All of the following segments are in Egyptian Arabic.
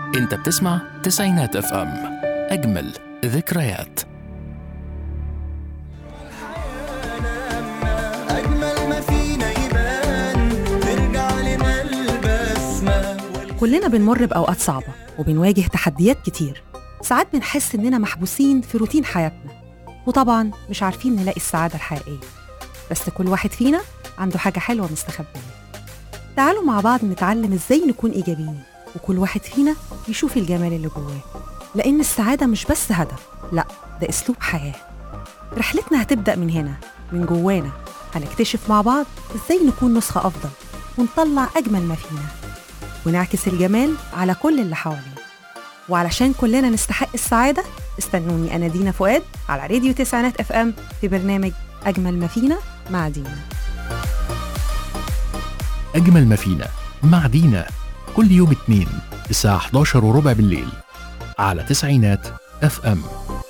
انت بتسمع تسعينات اف ام اجمل ذكريات أجمل ما فينا يبان ترجع لنا البسمة كلنا بنمر بأوقات صعبة وبنواجه تحديات كتير ساعات بنحس إننا محبوسين في روتين حياتنا وطبعا مش عارفين نلاقي السعادة الحقيقية بس كل واحد فينا عنده حاجة حلوة مستخبية تعالوا مع بعض نتعلم إزاي نكون إيجابيين وكل واحد فينا يشوف الجمال اللي جواه لأن السعادة مش بس هدف لأ ده أسلوب حياة رحلتنا هتبدأ من هنا من جوانا هنكتشف مع بعض إزاي نكون نسخة أفضل ونطلع أجمل ما فينا ونعكس الجمال على كل اللي حوالينا وعلشان كلنا نستحق السعادة استنوني أنا دينا فؤاد على راديو تسعينات اف ام في برنامج أجمل ما فينا مع دينا أجمل ما فينا مع دينا كل يوم اثنين الساعة 11 وربع بالليل على تسعينات اف ام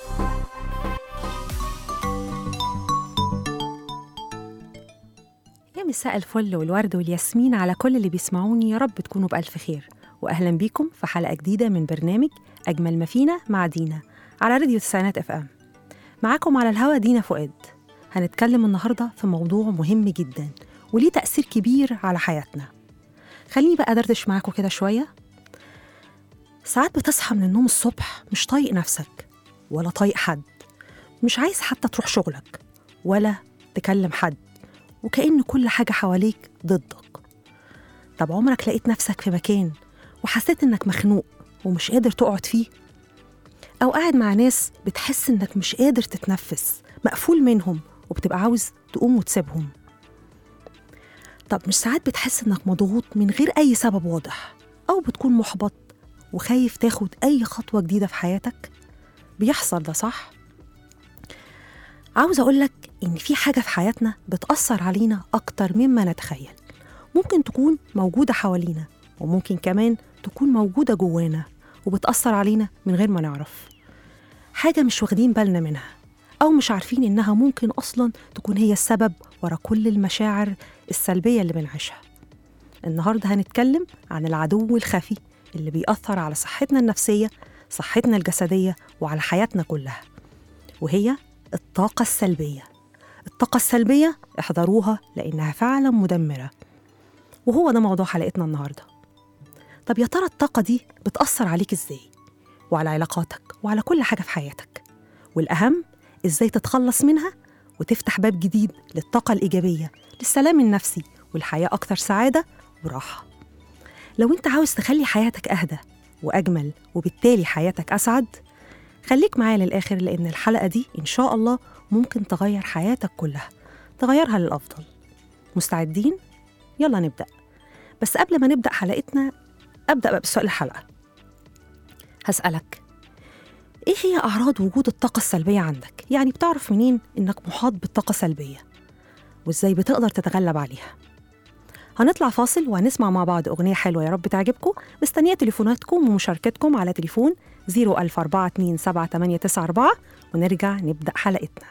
يا مساء الفل والورد والياسمين على كل اللي بيسمعوني يا رب تكونوا بألف خير وأهلا بيكم في حلقة جديدة من برنامج أجمل ما فينا مع دينا على راديو تسعينات اف ام معاكم على الهوا دينا فؤاد هنتكلم النهاردة في موضوع مهم جدا وليه تأثير كبير على حياتنا خليني بقى أدردش معاكم كده شوية ساعات بتصحى من النوم الصبح مش طايق نفسك ولا طايق حد مش عايز حتى تروح شغلك ولا تكلم حد وكأن كل حاجة حواليك ضدك طب عمرك لقيت نفسك في مكان وحسيت إنك مخنوق ومش قادر تقعد فيه؟ أو قاعد مع ناس بتحس إنك مش قادر تتنفس مقفول منهم وبتبقى عاوز تقوم وتسيبهم طب مش ساعات بتحس إنك مضغوط من غير أي سبب واضح أو بتكون محبط وخايف تاخد أي خطوة جديدة في حياتك؟ بيحصل ده صح؟ عاوز أقولك إن في حاجة في حياتنا بتأثر علينا أكتر مما نتخيل ممكن تكون موجودة حوالينا وممكن كمان تكون موجودة جوانا وبتأثر علينا من غير ما نعرف حاجة مش واخدين بالنا منها أو مش عارفين إنها ممكن أصلا تكون هي السبب ورا كل المشاعر السلبية اللي بنعيشها النهاردة هنتكلم عن العدو الخفي اللي بيأثر على صحتنا النفسية صحتنا الجسدية وعلى حياتنا كلها وهي الطاقة السلبية الطاقة السلبية احذروها لأنها فعلا مدمرة وهو ده موضوع حلقتنا النهاردة طب يا ترى الطاقة دي بتأثر عليك ازاي؟ وعلى علاقاتك وعلى كل حاجة في حياتك والأهم ازاي تتخلص منها وتفتح باب جديد للطاقة الإيجابية للسلام النفسي والحياة أكثر سعادة وراحة لو أنت عاوز تخلي حياتك أهدى وأجمل وبالتالي حياتك أسعد خليك معايا للآخر لأن الحلقة دي إن شاء الله ممكن تغير حياتك كلها تغيرها للأفضل مستعدين؟ يلا نبدأ بس قبل ما نبدأ حلقتنا أبدأ بقى بسؤال الحلقة هسألك إيه هي أعراض وجود الطاقة السلبية عندك؟ يعني بتعرف منين إنك محاط بالطاقة السلبية؟ وإزاي بتقدر تتغلب عليها؟ هنطلع فاصل وهنسمع مع بعض أغنية حلوة يا رب تعجبكم مستنية تليفوناتكم ومشاركتكم على تليفون 004278894 ونرجع نبدأ حلقتنا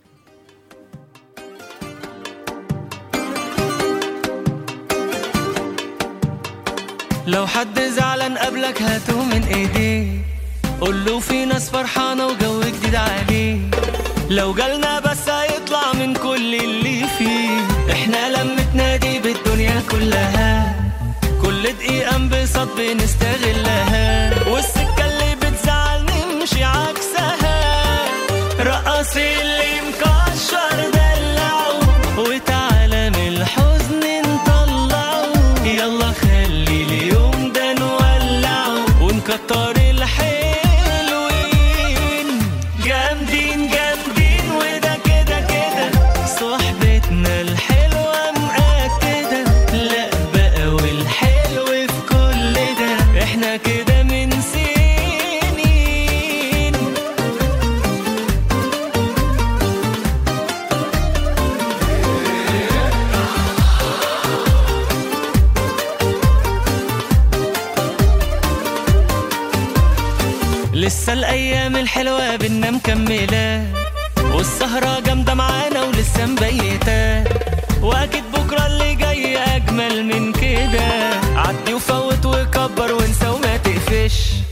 لو حد زعلان قبلك هاته من ايديه قول له في ناس فرحانة وجو جديد عليه لو جالنا بس هيطلع من كل اللي فيه احنا لمتنا دي بالدنيا كلها كل دقيقة انبساط بنستغلها والسكة اللي بتزعل نمشي عكسها رقص اللي مكشر دلعه وتعالى من الحزن نطلعه يلا خلي اليوم ده نولعه ونكتر الحلوين جامدين جامدين وده كده كده صحبتنا الحلوة مأكدة لا بقى والحلو في كل ده احنا كده من سنين لسه الايام الحلوه بينا مكمله والسهره جامده معانا ولسه مبيته واكيد بكره اللي جاي اجمل من كده عدي وفوت وكبر وانسى وما تقفش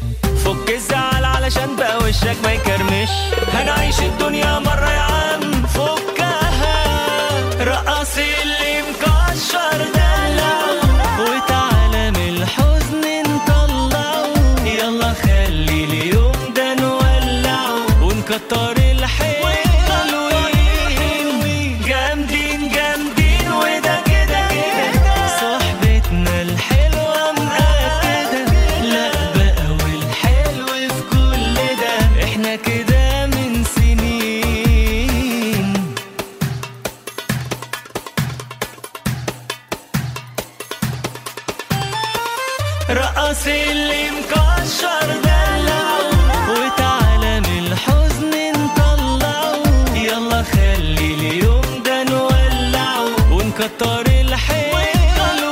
رقص اللي مكشر دلعه وتعالى من الحزن نطلعه يلا خلي اليوم ده نولعه ونكتر الحلوين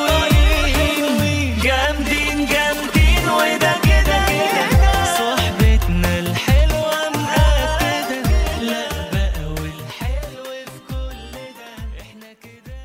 جامدين جامدين وده كده كده صحبتنا الحلوة مأكدة لا بقى والحلو في كل ده احنا كده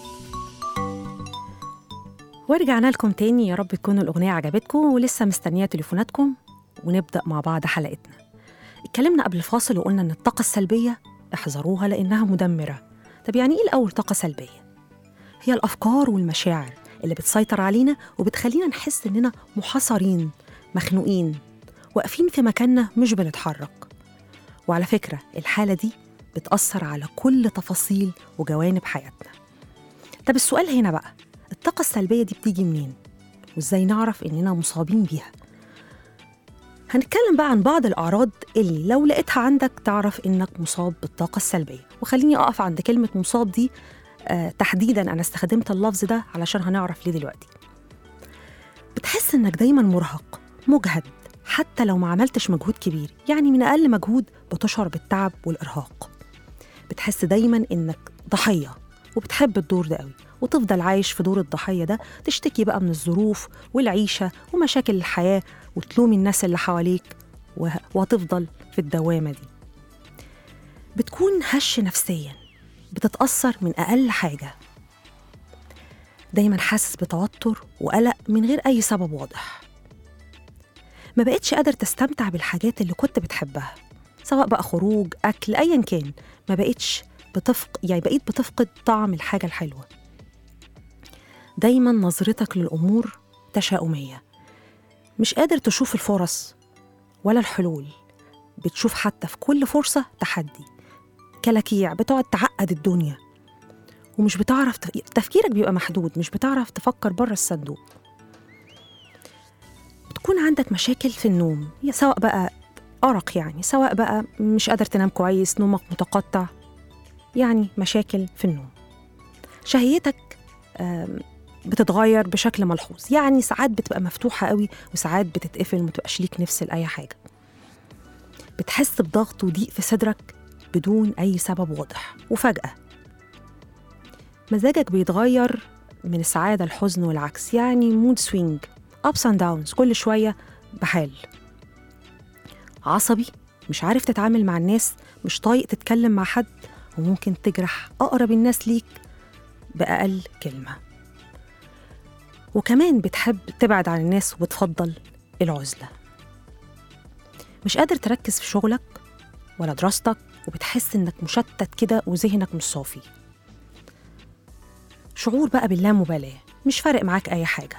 ورجعنا لكم تاني يا رب تكون الأغنية عجبتكم ولسه مستنية تليفوناتكم ونبدأ مع بعض حلقتنا اتكلمنا قبل الفاصل وقلنا إن الطاقة السلبية احذروها لأنها مدمرة طب يعني إيه الأول طاقة سلبية؟ هي الأفكار والمشاعر اللي بتسيطر علينا وبتخلينا نحس إننا محاصرين مخنوقين واقفين في مكاننا مش بنتحرك وعلى فكرة الحالة دي بتأثر على كل تفاصيل وجوانب حياتنا طب السؤال هنا بقى الطاقة السلبية دي بتيجي منين؟ وإزاي نعرف إننا مصابين بيها؟ هنتكلم بقى عن بعض الأعراض اللي لو لقيتها عندك تعرف إنك مصاب بالطاقة السلبية وخليني أقف عند كلمة مصاب دي آه تحديدا أنا استخدمت اللفظ ده علشان هنعرف ليه دلوقتي بتحس إنك دايما مرهق مجهد حتى لو ما عملتش مجهود كبير يعني من أقل مجهود بتشعر بالتعب والإرهاق بتحس دايما إنك ضحية وبتحب الدور ده قوي وتفضل عايش في دور الضحية ده تشتكي بقى من الظروف والعيشة ومشاكل الحياة وتلومي الناس اللي حواليك وه- وهتفضل في الدوامة دي بتكون هش نفسيا بتتأثر من أقل حاجة دايما حاسس بتوتر وقلق من غير أي سبب واضح ما بقتش قادر تستمتع بالحاجات اللي كنت بتحبها سواء بقى خروج أكل أيا كان ما بقتش بتفق يعني بقيت بتفقد طعم الحاجة الحلوة دايما نظرتك للأمور تشاؤمية مش قادر تشوف الفرص ولا الحلول بتشوف حتى في كل فرصة تحدي كلاكيع بتقعد تعقد الدنيا ومش بتعرف تف- تفكيرك بيبقى محدود مش بتعرف تفكر بره الصندوق بتكون عندك مشاكل في النوم يا سواء بقى أرق يعني سواء بقى مش قادر تنام كويس نومك متقطع يعني مشاكل في النوم شهيتك آم، بتتغير بشكل ملحوظ يعني ساعات بتبقى مفتوحة قوي وساعات بتتقفل متبقاش ليك نفس لأي حاجة بتحس بضغط وضيق في صدرك بدون أي سبب واضح وفجأة مزاجك بيتغير من السعادة الحزن والعكس يعني مود سوينج ups and downs كل شوية بحال عصبي مش عارف تتعامل مع الناس مش طايق تتكلم مع حد وممكن تجرح أقرب الناس ليك بأقل كلمة وكمان بتحب تبعد عن الناس وبتفضل العزلة مش قادر تركز في شغلك ولا دراستك وبتحس إنك مشتت كده وذهنك مش صافي شعور بقى باللامبالاة مش فارق معاك أي حاجة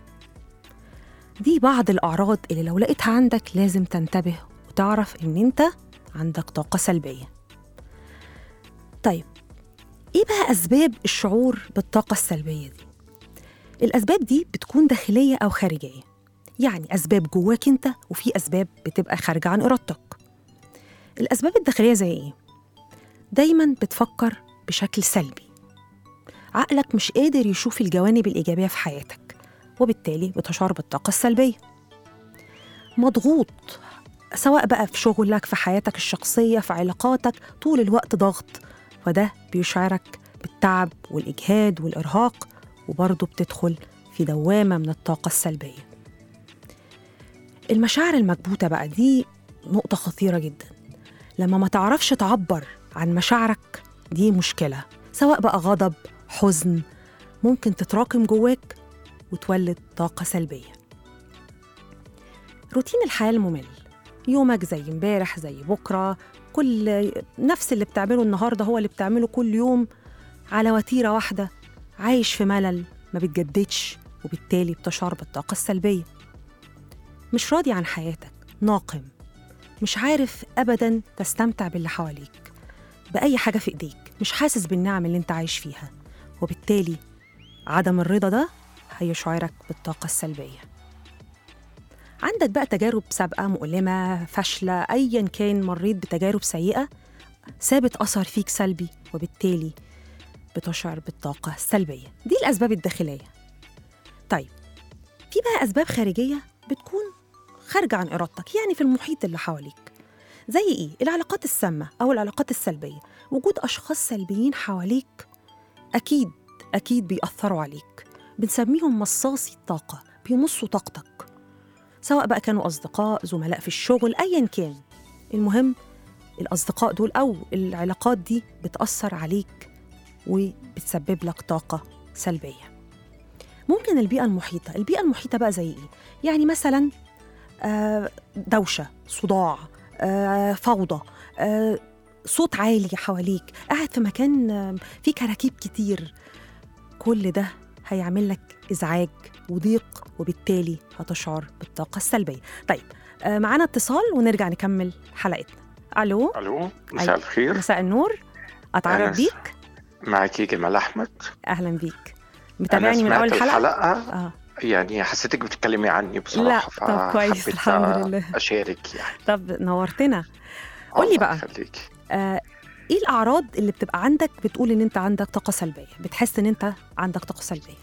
دي بعض الأعراض اللي لو لقيتها عندك لازم تنتبه وتعرف إن أنت عندك طاقة سلبية طيب إيه بقى أسباب الشعور بالطاقة السلبية دي؟ الأسباب دي بتكون داخلية أو خارجية يعني أسباب جواك أنت وفي أسباب بتبقى خارجة عن إرادتك الأسباب الداخلية زي إيه؟ دايما بتفكر بشكل سلبي عقلك مش قادر يشوف الجوانب الإيجابية في حياتك وبالتالي بتشعر بالطاقة السلبية مضغوط سواء بقى في شغلك في حياتك الشخصية في علاقاتك طول الوقت ضغط وده بيشعرك بالتعب والإجهاد والإرهاق وبرضه بتدخل في دوامة من الطاقة السلبية المشاعر المكبوتة بقى دي نقطة خطيرة جدا لما ما تعرفش تعبر عن مشاعرك دي مشكلة سواء بقى غضب حزن ممكن تتراكم جواك وتولد طاقة سلبية روتين الحياة الممل يومك زي امبارح زي بكرة كل نفس اللي بتعمله النهاردة هو اللي بتعمله كل يوم على وتيرة واحدة عايش في ملل ما بتجددش وبالتالي بتشعر بالطاقة السلبية مش راضي عن حياتك ناقم مش عارف أبدا تستمتع باللي حواليك بأي حاجة في إيديك مش حاسس بالنعم اللي أنت عايش فيها وبالتالي عدم الرضا ده هيشعرك بالطاقة السلبية عندك بقى تجارب سابقة مؤلمة فاشلة أيا كان مريت بتجارب سيئة سابت أثر فيك سلبي وبالتالي بتشعر بالطاقة السلبية دي الأسباب الداخلية طيب في في بقى أسباب خارجية بتكون خارجة عن إرادتك يعني في المحيط اللي حواليك زي إيه؟ العلاقات السامة أو العلاقات السلبية وجود أشخاص سلبيين حواليك أكيد أكيد بيأثروا عليك بنسميهم مصاصي الطاقة بيمصوا طاقتك سواء بقى كانوا أصدقاء زملاء في الشغل أيا كان المهم الأصدقاء دول أو العلاقات دي بتأثر عليك وبتسبب لك طاقة سلبية ممكن البيئة المحيطة البيئة المحيطة بقى زي إيه؟ يعني مثلا آه، دوشة صداع آه، فوضى آه، صوت عالي حواليك قاعد في مكان آه، فيه كراكيب كتير كل ده هيعمل لك إزعاج وضيق وبالتالي هتشعر بالطاقة السلبية طيب آه، معانا اتصال ونرجع نكمل حلقتنا ألو الو مساء أيوة. الخير مساء النور أتعرف أنا- بيك معاكي جمال احمد أهلا بيك انا متابعني من أول سمعت الحلقة؟ الحلقه آه. يعني حسيتك بتتكلمي عني بصراحه طب كويس، فحبيت الحمد لله. اشارك يعني طب نورتنا قولي الله بقى. يخليكي. آه، ايه الاعراض اللي بتبقى عندك بتقول ان انت عندك طاقه سلبيه بتحس ان انت عندك طاقه سلبيه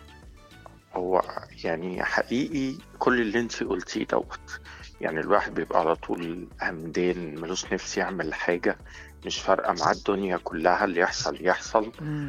هو يعني حقيقي كل اللي انت قلتيه دوت يعني الواحد بيبقى على طول همدان ملوش نفس يعمل حاجه مش فارقه معاه الدنيا كلها اللي يحصل يحصل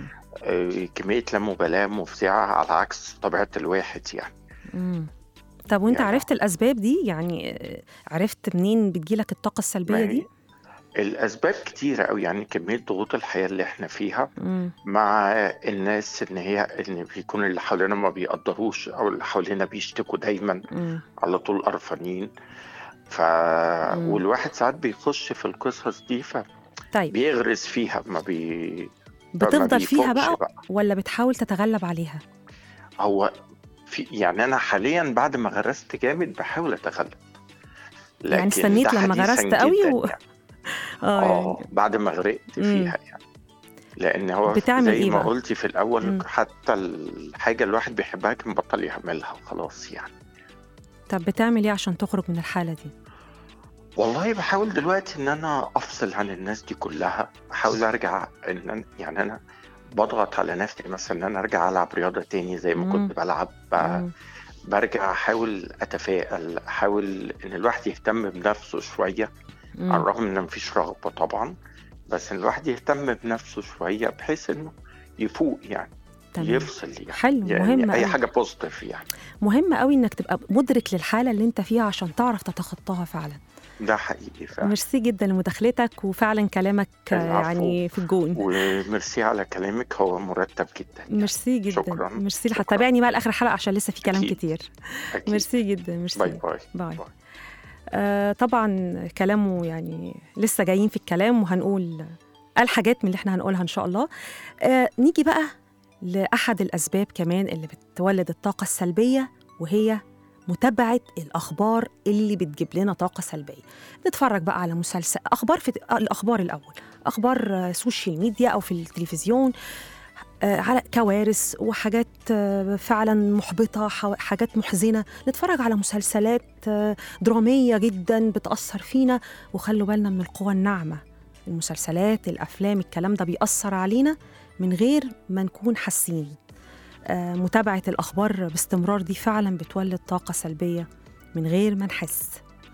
آه، كميه لا مبالاه مفزعه على عكس طبيعه الواحد يعني مم. طب وانت يعني- عرفت الاسباب دي يعني آه، عرفت منين بتجيلك الطاقه السلبيه ما هي دي الاسباب كتيره قوي يعني كميه ضغوط الحياه اللي احنا فيها مم. مع الناس ان هي ان بيكون اللي حوالينا ما بيقدروش او اللي حوالينا بيشتكوا دايما مم. على طول قرفانين ف مم. والواحد ساعات بيخش في القصص دي طيب فبيغرس فيها ما بي ما بتفضل فيها بيفوقش بقى ولا بتحاول تتغلب عليها هو في يعني انا حاليا بعد ما غرست جامد بحاول اتغلب يعني لكن استنيت ده لما حديثاً غرست قوي جداً و... يعني. اه اه يعني بعد ما غرقت مم. فيها يعني لان هو بتعمل زي إيه ما بقى؟ قلتي في الاول مم. حتى الحاجه الواحد بيحبها كان بطل يعملها خلاص يعني طب بتعمل ايه عشان تخرج من الحاله دي والله بحاول دلوقتي ان انا افصل عن الناس دي كلها احاول ارجع ان أنا يعني انا بضغط على نفسي مثلا ان انا ارجع العب رياضه تاني زي ما مم. كنت بلعب ب- مم. برجع احاول اتفائل احاول ان الواحد يهتم بنفسه شويه على مم. الرغم ان مفيش رغبه طبعا بس ان الواحد يهتم بنفسه شويه بحيث انه يفوق يعني تمام يفصل يعني حلو يعني مهم اي أوي. حاجه بوزيتيف يعني مهم قوي انك تبقى مدرك للحاله اللي انت فيها عشان تعرف تتخطاها فعلا ده حقيقي فعلا ميرسي جدا لمداخلتك وفعلا كلامك آه، العفو. يعني في الجون وميرسي على كلامك هو مرتب جدا يعني. ميرسي جدا شكراً. ميرسي شكراً. هتابعني بقى لاخر الحلقه عشان لسه في كلام أكيد. كتير أكيد. ميرسي جدا ميرسي باي باي باي باي. آه طبعا كلامه يعني لسه جايين في الكلام وهنقول قال حاجات من اللي احنا هنقولها ان شاء الله آه نيجي بقى لاحد الاسباب كمان اللي بتولد الطاقه السلبيه وهي متابعه الاخبار اللي بتجيب لنا طاقه سلبيه نتفرج بقى على مسلسل اخبار في آه، الاخبار الاول اخبار آه، سوشيال ميديا او في التلفزيون آه، على كوارث وحاجات آه، فعلا محبطه حو- حاجات محزنه نتفرج على مسلسلات آه، دراميه جدا بتاثر فينا وخلوا بالنا من القوى الناعمه المسلسلات الافلام الكلام ده بيأثر علينا من غير ما نكون حاسين آه، متابعه الاخبار باستمرار دي فعلا بتولد طاقه سلبيه من غير ما نحس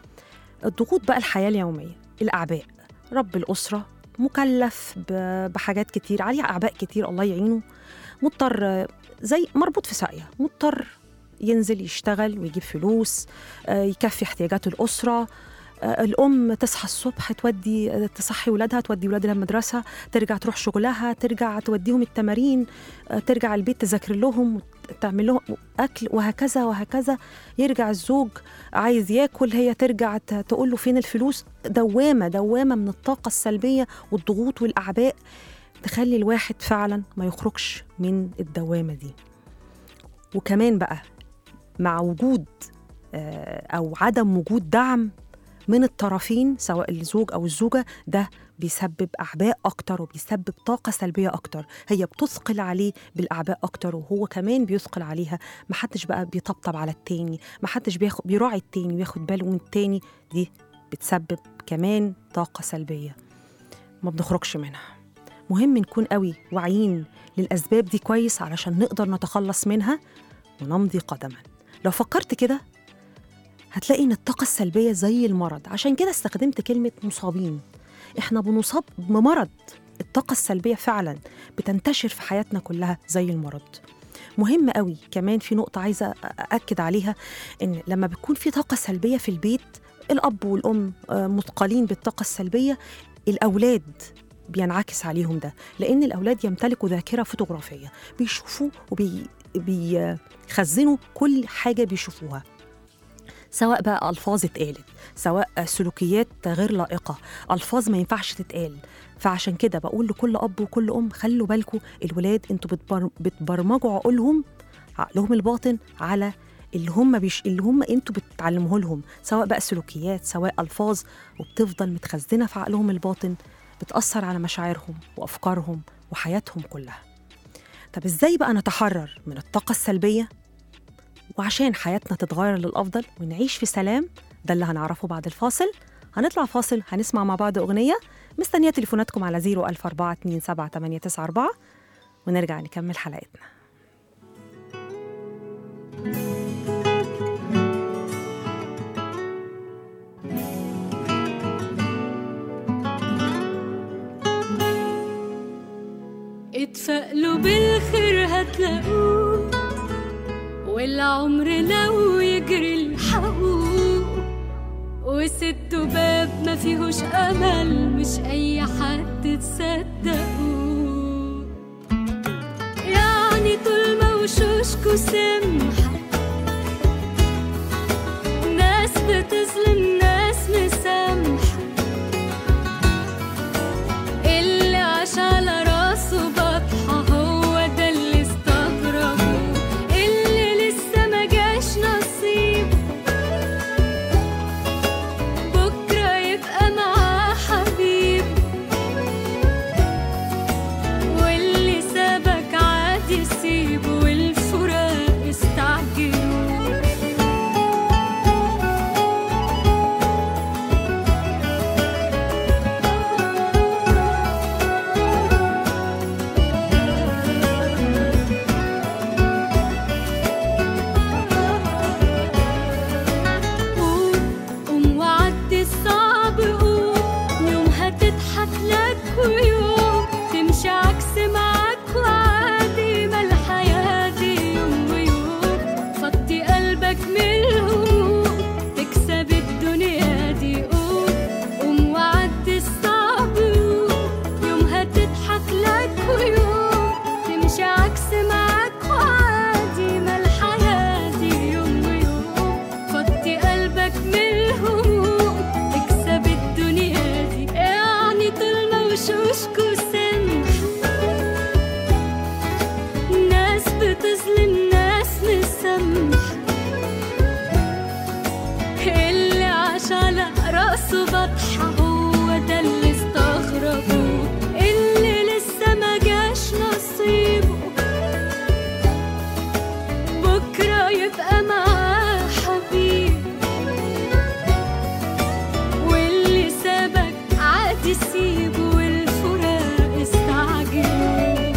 الضغوط بقى الحياه اليوميه الاعباء رب الاسره مكلف ب- بحاجات كتير عليه اعباء كتير الله يعينه مضطر آه، زي مربوط في ساقيه مضطر ينزل يشتغل ويجيب فلوس آه، يكفي احتياجات الأسرة آه، الأم تصحى الصبح تودي آه، تصحي ولادها تودي ولادها المدرسة ترجع تروح شغلها ترجع توديهم التمارين آه، ترجع البيت تذاكر لهم تعمل لهم أكل وهكذا وهكذا يرجع الزوج عايز ياكل هي ترجع ت- تقول له فين الفلوس دوامة دوامة من الطاقة السلبية والضغوط والأعباء تخلي الواحد فعلا ما يخرجش من الدوامة دي وكمان بقى مع وجود آه، أو عدم وجود دعم من الطرفين سواء الزوج أو الزوجة ده بيسبب أعباء أكتر وبيسبب طاقة سلبية أكتر هي بتثقل عليه بالأعباء أكتر وهو كمان بيثقل عليها محدش بقى بيطبطب على التاني محدش بياخد بيراعي التاني وياخد باله من التاني دي بتسبب كمان طاقة سلبية ما بنخرجش منها مهم نكون قوي واعيين للأسباب دي كويس علشان نقدر نتخلص منها ونمضي قدما لو فكرت كده هتلاقي ان الطاقة السلبية زي المرض عشان كده استخدمت كلمة مصابين احنا بنصاب بمرض الطاقة السلبية فعلا بتنتشر في حياتنا كلها زي المرض مهم قوي كمان في نقطة عايزة أأكد عليها إن لما بيكون في طاقة سلبية في البيت الأب والأم آه، مثقلين بالطاقة السلبية الأولاد بينعكس عليهم ده لأن الأولاد يمتلكوا ذاكرة فوتوغرافية بيشوفوا وبيخزنوا كل حاجة بيشوفوها سواء بقى ألفاظ اتقالت سواء سلوكيات غير لائقة ألفاظ ما ينفعش تتقال فعشان كده بقول لكل أب وكل أم خلوا بالكم الولاد انتوا بتبر... بتبرمجوا عقولهم عقلهم الباطن على اللي هم بيش... اللي هم انتوا بتعلموه لهم سواء بقى سلوكيات سواء ألفاظ وبتفضل متخزنة في عقلهم الباطن بتأثر على مشاعرهم وأفكارهم وحياتهم كلها طب ازاي بقى نتحرر من الطاقة السلبية وعشان حياتنا تتغير للأفضل ونعيش في سلام ده اللي هنعرفه بعد الفاصل هنطلع فاصل هنسمع مع بعض أغنية مستنية تليفوناتكم على 004278994 ونرجع نكمل حلقتنا اتفائلوا بالخير هتلاقوه والعمر لو يجري الحقوه وسدوا باب ما فيهوش امل مش اي حد تصدقوه يعني طول ما وشوشكوا سمحة ناس بتظلم ناس مسامحة اللي عاش على راسه بطحة هو ده اللي استغربه اللي لسه ما جاش نصيب بكرة يبقى معاه حبيب واللي سابك عادي سيبه والفراق استعجلوا قوم قوم وعدي الصعب قوم يوم هتضحك لك ويوم تمشي عكس معاك وعادي ما الحياة دي يوم ويوم فضي قلبك من الهموم تكسب الدنيا دي قوم قوم وعدي الصعب قوم يوم هتضحك لك ويوم تمشي عكس معاك وعادي ما الحياة دي يوم ويوم فضي قلبك من الهموم تكسب الدنيا دي يعني طول ما وشوشكوا سمحة ناس بتظلم ناس مسامحة اللي عاش على راسه بطحة هو ده اللي استغربوه اللي لسه ما جاش نصيبه بكرة يبقى معاه حبيب واللي سابك عادي سيبه والفراق استعجلوا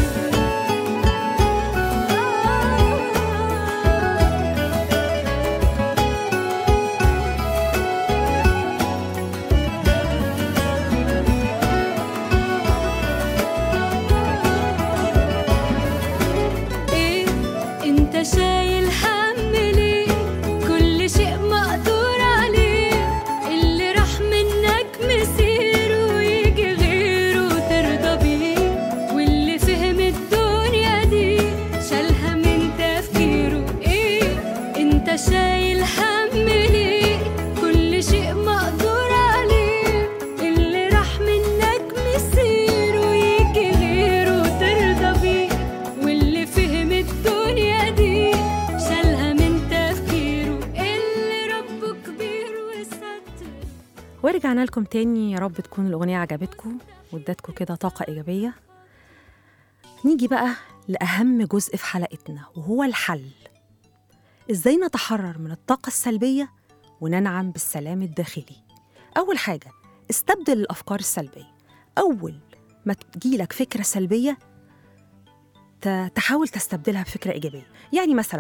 ايه انت شايل هم ليه كل شيء مقدور عليه اللي راح منك مسيره ويجي غيره ترضى بيه واللي فهم الدنيا دي شالها من تفكيره ايه انت شايل هم ليه كل شيء مقدور عليه اللي راح منك مسيره ويجي غيره ترضى بيه واللي فهم الدنيا دي شالها من تفكيره اللي ربه كبير وستر ورجعنا لكم تاني يا رب تكون الأغنية عجبتكم وادتكم كده طاقة إيجابية نيجي بقى لأهم جزء في حلقتنا وهو الحل إزاي نتحرر من الطاقة السلبية وننعم بالسلام الداخلي أول حاجة استبدل الأفكار السلبية أول ما تجيلك فكرة سلبية ت- تحاول تستبدلها بفكرة إيجابية يعني مثلا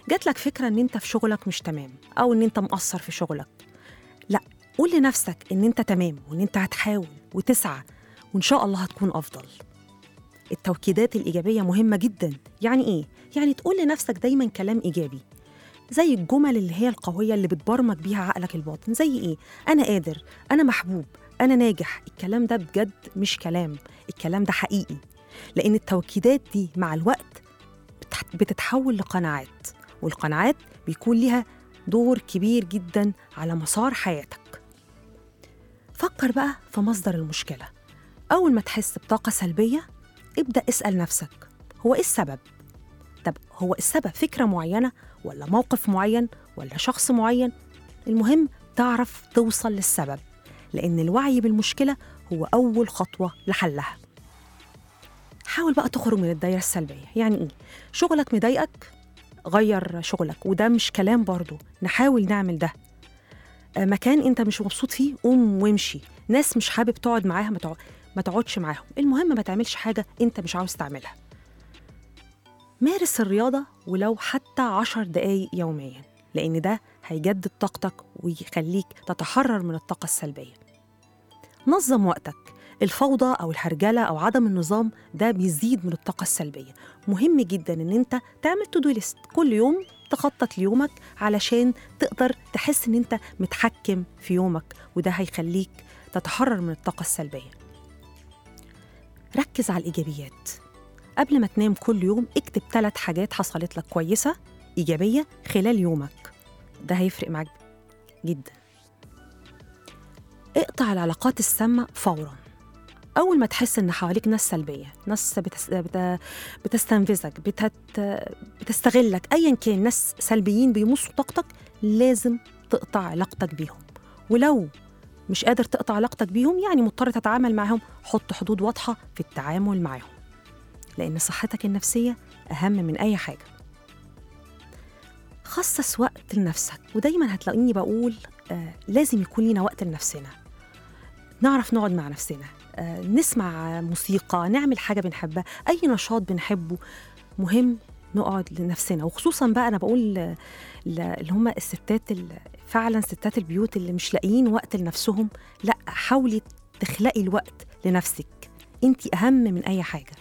جات لك فكرة إن أنت في شغلك مش تمام أو إن أنت مقصر في شغلك لا قول لنفسك إن أنت تمام وإن أنت هتحاول وتسعى وإن شاء الله هتكون أفضل التوكيدات الإيجابية مهمة جدا يعني إيه؟ يعني تقول لنفسك دايما كلام إيجابي زي الجمل اللي هي القوية اللي بتبرمج بيها عقلك الباطن زي إيه؟ أنا قادر أنا محبوب أنا ناجح الكلام ده بجد مش كلام الكلام ده حقيقي لأن التوكيدات دي مع الوقت بتح- بتتحول لقناعات والقناعات بيكون ليها دور كبير جدا على مسار حياتك فكر بقى في مصدر المشكلة أول ما تحس بطاقة سلبية ابدأ اسأل نفسك هو إيه السبب؟ طب هو السبب فكرة معينة ولا موقف معين ولا شخص معين؟ المهم تعرف توصل للسبب لأن الوعي بالمشكلة هو أول خطوة لحلها حاول بقى تخرج من الدايرة السلبية يعني إيه؟ شغلك مضايقك غير شغلك وده مش كلام برضو نحاول نعمل ده آه، مكان انت مش مبسوط فيه قوم وامشي ناس مش حابب تقعد معاها ما تقعد ما تقعدش معاهم المهم ما تعملش حاجة انت مش عاوز تعملها مارس الرياضة ولو حتى عشر دقايق يوميا لأن ده هيجدد طاقتك ويخليك تتحرر من الطاقة السلبية نظم وقتك الفوضى أو الهرجلة أو عدم النظام ده بيزيد من الطاقة السلبية مهم جدا إن أنت تعمل تو ليست كل يوم تخطط ليومك علشان تقدر تحس إن أنت متحكم في يومك وده هيخليك تتحرر من الطاقة السلبية ركز على الإيجابيات قبل ما تنام كل يوم اكتب ثلاث حاجات حصلت لك كويسة إيجابية خلال يومك ده هيفرق معاك جدا اقطع العلاقات السامة فورا أول ما تحس إن حواليك ناس سلبية ناس بتس... بت... بتستنفذك بتت... بتستغلك أيا كان ناس سلبيين بيمصوا طاقتك لازم تقطع علاقتك بيهم ولو مش قادر تقطع علاقتك بيهم يعني مضطر تتعامل معاهم حط حدود واضحة في التعامل معاهم لأن صحتك النفسية أهم من أي حاجة خصص وقت لنفسك ودايما هتلاقيني بقول آه لازم يكون لينا وقت لنفسنا نعرف نقعد مع نفسنا آه نسمع موسيقى نعمل حاجة بنحبها أي نشاط بنحبه مهم نقعد لنفسنا وخصوصا بقى أنا بقول ل- ل- اللي هم الستات ال- فعلا ستات البيوت اللي مش لاقيين وقت لنفسهم لا حاولي تخلقي الوقت لنفسك انت أهم من أي حاجة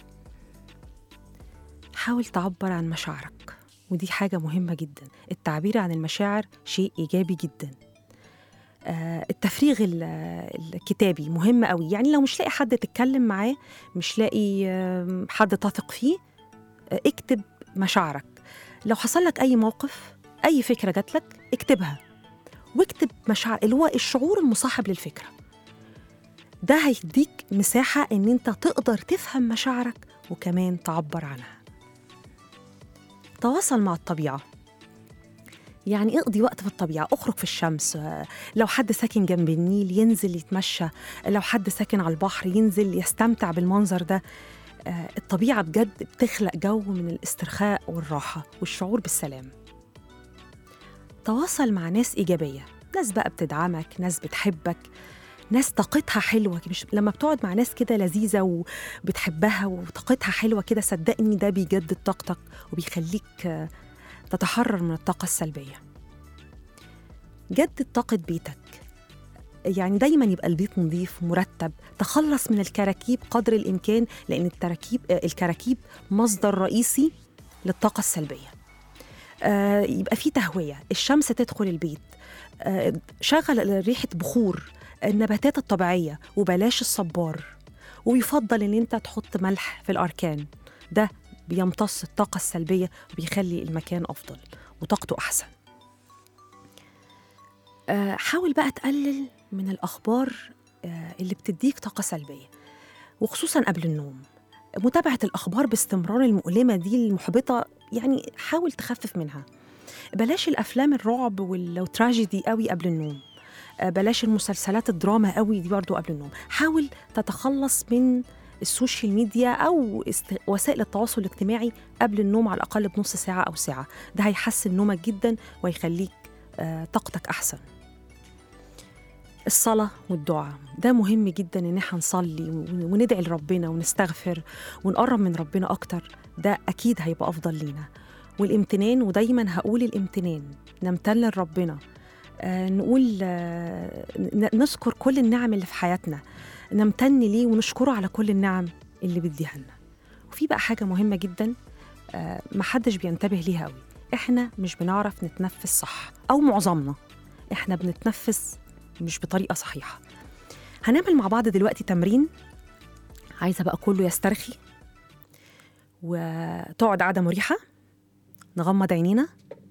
حاول تعبر عن مشاعرك ودي حاجة مهمة جدا التعبير عن المشاعر شيء إيجابي جدا آه، التفريغ ال- الكتابي مهم قوي يعني لو مش لاقي حد تتكلم معاه مش لاقي آم، حد تثق فيه آه، اكتب مشاعرك لو حصل لك أي موقف أي فكرة جات لك اكتبها واكتب مشاعر اللي هو الشعور المصاحب للفكرة ده هيديك مساحة إن أنت تقدر تفهم مشاعرك وكمان تعبر عنها تواصل مع الطبيعة يعني اقضي وقت في الطبيعة اخرج في الشمس آه، لو حد ساكن جنب النيل ينزل يتمشى لو حد ساكن على البحر ينزل يستمتع بالمنظر ده آه، الطبيعة بجد بتخلق جو من الاسترخاء والراحة والشعور بالسلام تواصل مع ناس إيجابية ناس بقى بتدعمك ناس بتحبك ناس طاقتها حلوة مش لما بتقعد مع ناس كده لذيذة وبتحبها وطاقتها حلوة كده صدقني ده بيجدد طاقتك وبيخليك آه، تتحرر من الطاقة السلبية جدد طاقة بيتك يعني دايما يبقى البيت نظيف مرتب تخلص من الكراكيب قدر الإمكان لأن التراكيب آه، الكراكيب مصدر رئيسي للطاقة السلبية آه، يبقى في تهوية الشمس تدخل البيت آه، شغل ريحة بخور النباتات الطبيعية وبلاش الصبار ويفضل ان انت تحط ملح في الاركان ده بيمتص الطاقة السلبية وبيخلي المكان أفضل وطاقته أحسن آه، حاول بقى تقلل من الأخبار آه، اللي بتديك طاقة سلبية وخصوصا قبل النوم متابعة الأخبار باستمرار المؤلمة دي المحبطة يعني حاول تخفف منها بلاش الأفلام الرعب والتراجيدي قوي قبل النوم آه، بلاش المسلسلات الدراما قوي دي برضو قبل النوم حاول تتخلص من السوشيال ميديا او است... وسائل التواصل الاجتماعي قبل النوم على الاقل بنص ساعه او ساعه ده هيحسن نومك جدا ويخليك آه، طاقتك احسن الصلاة والدعاء ده مهم جدا إن احنا نصلي ون- وندعي لربنا ونستغفر ونقرب من ربنا أكتر ده أكيد هيبقى أفضل لينا والامتنان ودايما هقول الامتنان نمتن لربنا آه نقول آه ن- نذكر كل النعم اللي في حياتنا نمتن ليه ونشكره على كل النعم اللي بيديها لنا وفي بقى حاجة مهمة جدا آه محدش بينتبه ليها قوي احنا مش بنعرف نتنفس صح او معظمنا احنا بنتنفس مش بطريقة صحيحة هنعمل مع بعض دلوقتي تمرين عايزة بقى كله يسترخي وتقعد قعدة مريحة نغمض عينينا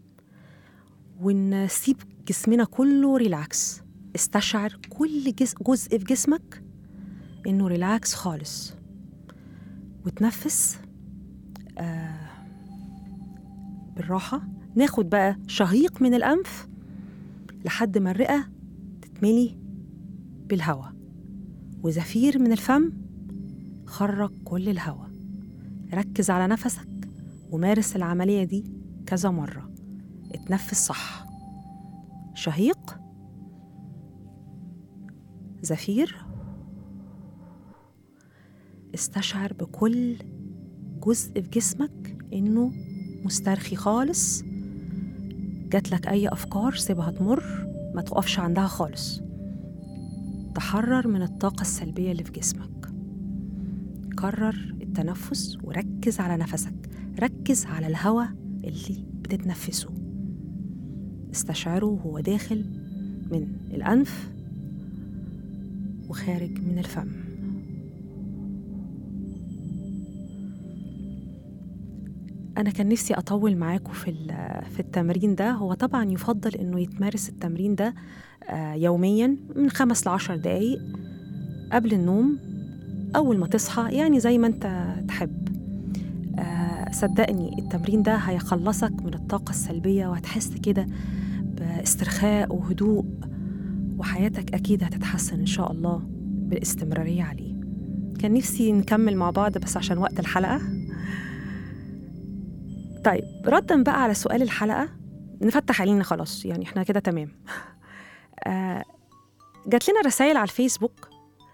ونسيب جسمنا كله ريلاكس استشعر كل جز- جزء في جسمك انه ريلاكس خالص وتنفس آه بالراحة ناخد بقى شهيق من الأنف لحد ما الرئة تتملي بالهواء وزفير من الفم خرج كل الهواء ركز على نفسك ومارس العملية دي كذا مرة اتنفس صح شهيق زفير استشعر بكل جزء في جسمك انه مسترخي خالص جاتلك اي افكار سيبها تمر ما تقفش عندها خالص تحرر من الطاقة السلبية اللي في جسمك كرر التنفس وركز على نفسك ركز على الهواء اللي بتتنفسه استشعره وهو داخل من الأنف وخارج من الفم أنا كان نفسي أطول معاكم في ال- في التمرين ده هو طبعا يفضل إنه يتمارس التمرين ده آه، يوميا من خمس لعشر دقايق قبل النوم أول ما تصحى يعني زي ما أنت تحب آه، صدقني التمرين ده هيخلصك من الطاقة السلبية وهتحس كده باسترخاء وهدوء وحياتك أكيد هتتحسن إن شاء الله بالاستمرارية عليه كان نفسي نكمل مع بعض بس عشان وقت الحلقة طيب ردا بقى على سؤال الحلقة نفتح علينا خلاص يعني احنا كده تمام آه جات لنا رسائل على الفيسبوك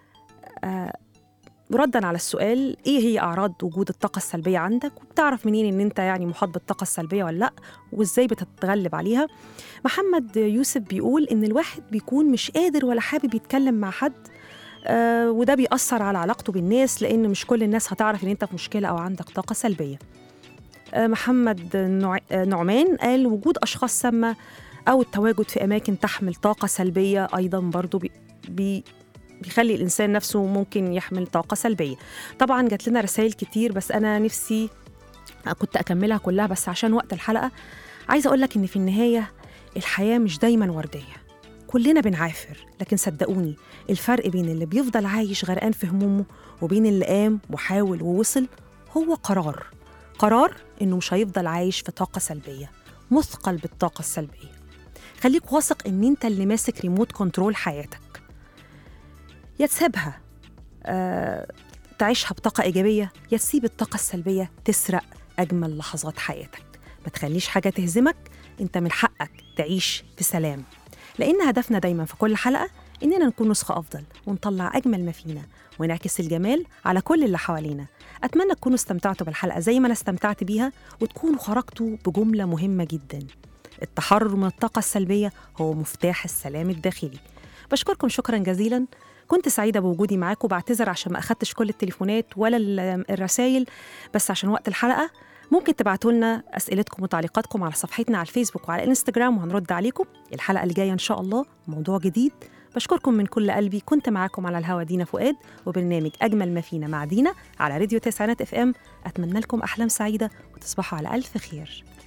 آه ردا على السؤال ايه هي اعراض وجود الطاقه السلبيه عندك وبتعرف منين ان انت يعني محاط بالطاقه السلبيه ولا لا وازاي بتتغلب عليها محمد يوسف بيقول ان الواحد بيكون مش قادر ولا حابب يتكلم مع حد آه وده بيأثر على علاقته بالناس لان مش كل الناس هتعرف ان انت في مشكله او عندك طاقه سلبيه آه محمد نوع- آه، نعمان قال وجود اشخاص سامه او التواجد في اماكن تحمل طاقه سلبيه ايضا برضو بي بي بيخلي الانسان نفسه ممكن يحمل طاقه سلبيه طبعا جات لنا رسائل كتير بس انا نفسي كنت اكملها كلها بس عشان وقت الحلقه عايزه اقول لك ان في النهايه الحياه مش دايما ورديه كلنا بنعافر لكن صدقوني الفرق بين اللي بيفضل عايش غرقان في همومه وبين اللي قام وحاول ووصل هو قرار قرار انه مش هيفضل عايش في طاقه سلبيه مثقل بالطاقه السلبيه خليك واثق ان انت اللي ماسك ريموت كنترول حياتك يا تسيبها آه، تعيشها بطاقة إيجابية يا تسيب الطاقة السلبية تسرق أجمل لحظات حياتك ما تخليش حاجة تهزمك أنت من حقك تعيش في سلام لأن هدفنا دايما في كل حلقة إننا نكون نسخة أفضل ونطلع أجمل ما فينا ونعكس الجمال على كل اللي حوالينا أتمنى تكونوا استمتعتوا بالحلقة زي ما أنا استمتعت بيها وتكونوا خرجتوا بجملة مهمة جدا التحرر من الطاقة السلبية هو مفتاح السلام الداخلي بشكركم شكرا جزيلا كنت سعيدة بوجودي معاكم بعتذر عشان ما أخدتش كل التليفونات ولا ال- الرسايل بس عشان وقت الحلقة ممكن تبعتوا لنا أسئلتكم وتعليقاتكم على صفحتنا على الفيسبوك وعلى الانستجرام وهنرد عليكم الحلقة اللي جاية إن شاء الله موضوع جديد بشكركم من كل قلبي كنت معاكم على الهوا دينا فؤاد وبرنامج أجمل ما فينا مع دينا على راديو تسعينات اف ام أتمنى لكم أحلام سعيدة وتصبحوا على ألف خير